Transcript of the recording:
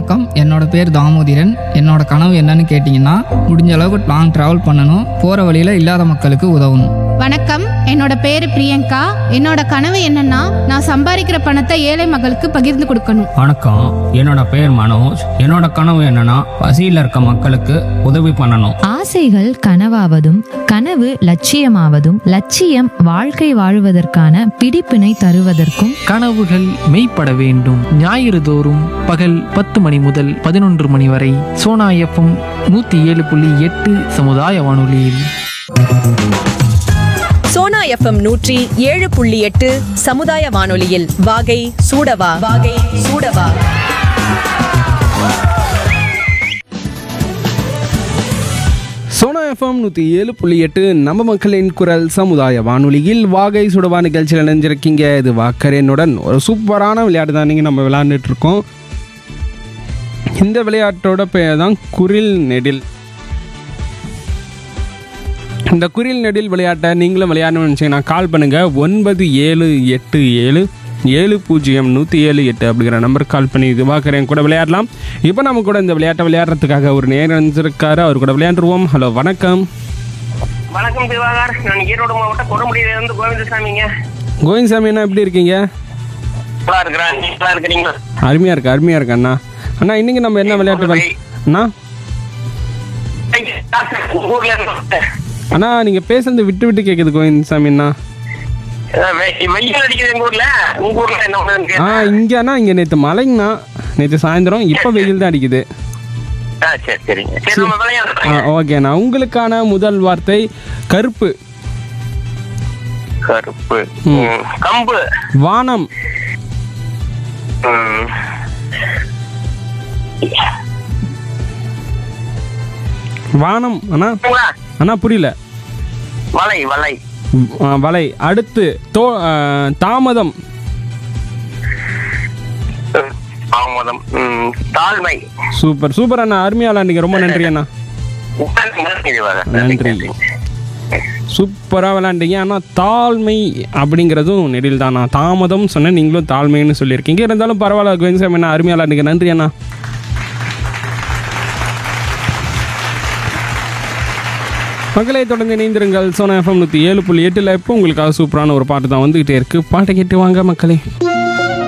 வணக்கம் என்னோட பேர் தாமோதிரன் என்னோட கனவு என்னன்னு கேட்டிங்கன்னா முடிஞ்ச அளவுக்கு லாங் ட்ராவல் பண்ணணும் போகிற வழியில் இல்லாத மக்களுக்கு உதவணும் வணக்கம் என்னோட பேரு பிரியங்கா என்னோட கனவு என்னன்னா நான் சம்பாதிக்கிற பணத்தை ஏழை மக்களுக்கு பகிர்ந்து கொடுக்கணும் வணக்கம் என்னோட பேர் மனோஜ் என்னோட கனவு என்னன்னா பசியில் இருக்க மக்களுக்கு உதவி பண்ணணும் ஆசைகள் கனவாவதும் கனவு லட்சியமாவதும் லட்சியம் வாழ்க்கை வாழுவதற்கான பிடிப்பினை தருவதற்கும் கனவுகள் மெய்ப்பட வேண்டும் ஞாயிறு தோறும் பகல் பத்து மணி முதல் பதினொன்று மணி வரை சோனா எஃப்எம் நூற்றி ஏழு புள்ளி எட்டு சமுதாய வானொலியில் சோனா எஃப்எம் நூற்றி ஏழு புள்ளி எட்டு சமுதாய வானொலியில் வாகை சூடவா வாகை சூடவா சோனா எஃப்எம் நூற்றி ஏழு புள்ளி எட்டு நம்ம மக்களின் குரல் சமுதாய வானொலியில் வாகை சுடவா நிகழ்ச்சியில் இணைஞ்சிருக்கீங்க இது வாக்கரேனுடன் ஒரு சூப்பரான விளையாட்டு தான் நீங்கள் நம்ம விளையாண்டுட்டு இருக்கோம் இந்த விளையாட்டோட பெயர் தான் குரில் நெடில் இந்த குரில் நெடில் விளையாட்டை நீங்களும் விளையாடணும்னு நினச்சிங்கன்னா கால் பண்ணுங்கள் ஒன்பது ஏழு எட்டு ஏழு ஏழு பூஜ்ஜியம் நூற்றி ஏழு எட்டு அப்படிங்கிற நம்பருக்கு கால் பண்ணி இது பார்க்குறேன் கூட விளையாடலாம் இப்போ நம்ம கூட இந்த விளையாட்டை விளையாடுறதுக்காக ஒரு நேரம் இருந்திருக்காரு அவர் கூட விளையாண்டுருவோம் ஹலோ வணக்கம் வணக்கம் திவாகர் நான் ஈரோடு மாவட்டம் கொடுமுடியில இருந்து கோவிந்தசாமிங்க கோவிந்த்சாமி அண்ணா எப்படி இருக்கீங்க நல்லா இருக்கிறேன் நீங்களா இருக்கிறீங்களா அருமையாக இருக்கு அருமையாக இருக்கு அண்ணா அண்ணா இன்னைக்கு நம்ம என்ன விளையாட்டு விளை- அண்ணா உங்க ஊர்ல இருந்து அண்ணா நீங்கள் பேசுறது விட்டு விட்டு கேட்குது கோவிந்தசாமி அண்ணா அஹ் வெ- வெயில் அடிக்குது எங்க ஊர்ல உங்க ஊர்ல என்ன ஒண்ணு ஆ இங்கே அண்ணா இங்கே நேற்று மழைங்கண்ணா நேற்று சாயந்தரம் இப்போ வெயில் தான் அடிக்குது சரி சரிங்க சரி நம்ம ஆ விளையாடுறோம் ஓகேண்ணா உங்களுக்கான முதல் வார்த்தை கருப்பு கருப்பு ம். ம். கம்பு வானம் ம். வானம் அண்ணா சரிங்களா? அண்ணா புரியல வலை வலை ஆ, வலை அடுத்து தோ ஆ, தாமதம் ம். தாமதம் ம். தாழ்மை சூப்பர் சூப்பர் அண்ணா அருமையா விளாண்டுங்க ரொம்ப நன்றி அண்ணா நன்றி திவாகர். நன்றி சூப்பராக விளாண்டீங்க ஆனால் தாழ்மை அப்படிங்கிறதும் நெடில் தானா தாமதம் சொன்னேன் நீங்களும் தாழ்மைன்னு சொல்லியிருக்கீங்க இருந்தாலும் பரவாயில்ல கோவிந்தசாமி அண்ணா அருமையாக விளாண்டுங்க நன்றி அண்ணா மக்களை தொடர்ந்து இணைந்திருங்கள் சோனா எஃப்எம் நூற்றி ஏழு புள்ளி எட்டில் இப்போ உங்களுக்காக சூப்பரான ஒரு பாட்டு தான் வந்துகிட்டே இருக்கு பாட்டை கேட்டு வாங்க மக்களே